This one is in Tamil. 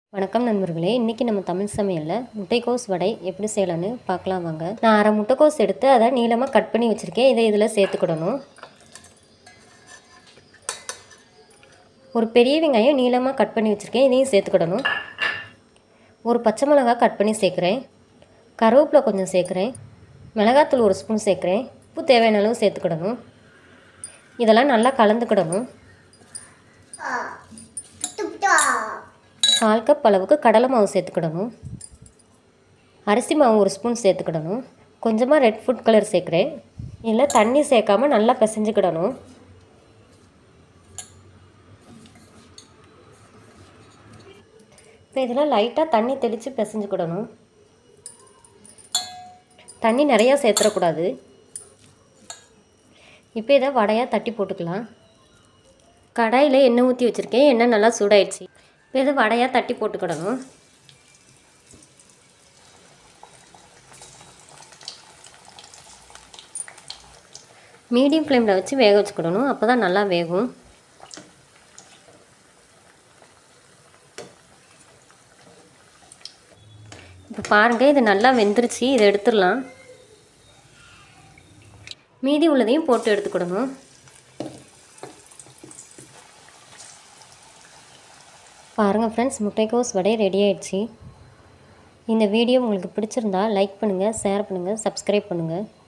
வணக்கம் நண்பர்களே இன்றைக்கி நம்ம தமிழ் சமையலில் முட்டைக்கோஸ் வடை எப்படி செய்யலான்னு பார்க்கலாம் வாங்க நான் அரை முட்டைக்கோஸ் எடுத்து அதை நீளமாக கட் பண்ணி வச்சுருக்கேன் இதை இதில் சேர்த்துக்கிடணும் ஒரு பெரிய வெங்காயம் நீளமாக கட் பண்ணி வச்சுருக்கேன் இதையும் சேர்த்துக்கிடணும் ஒரு பச்சை மிளகாய் கட் பண்ணி சேர்க்குறேன் கருவேப்பிலை கொஞ்சம் சேர்க்குறேன் மிளகாத்தூள் ஒரு ஸ்பூன் சேர்க்குறேன் உப்பு தேவையான அளவு சேர்த்துக்கிடணும் இதெல்லாம் நல்லா கலந்துக்கிடணும் கால் கப் அளவுக்கு கடலை மாவு சேர்த்துக்கிடணும் அரிசி மாவு ஒரு ஸ்பூன் சேர்த்துக்கிடணும் கொஞ்சமாக ரெட் ஃபுட் கலர் சேர்க்குறேன் இதில் தண்ணி சேர்க்காம நல்லா பிசைஞ்சுக்கிடணும் இப்போ இதில் லைட்டாக தண்ணி தெளித்து பிசைஞ்சுக்கிடணும் தண்ணி நிறையா சேர்த்துடக்கூடாது இப்போ இதை வடையாக தட்டி போட்டுக்கலாம் கடாயில் எண்ணெய் ஊற்றி வச்சுருக்கேன் எண்ணெய் நல்லா சூடாயிடுச்சு இப்போ இதை வடையாக தட்டி போட்டுக்கிடணும் மீடியம் ஃப்ளேமில் வச்சு வேக வச்சுக்கிடணும் அப்போ தான் நல்லா வேகும் இப்போ பாருங்கள் இது நல்லா வெந்துருச்சு இதை எடுத்துடலாம் மீதி உள்ளதையும் போட்டு எடுத்துக்கிடணும் பாருங்கள் ஃப்ரெண்ட்ஸ் முட்டைக்கோஸ் வடை ரெடி ஆயிடுச்சு இந்த வீடியோ உங்களுக்கு பிடிச்சிருந்தா லைக் பண்ணுங்கள் ஷேர் பண்ணுங்கள் சப்ஸ்கிரைப் பண்ணுங்கள்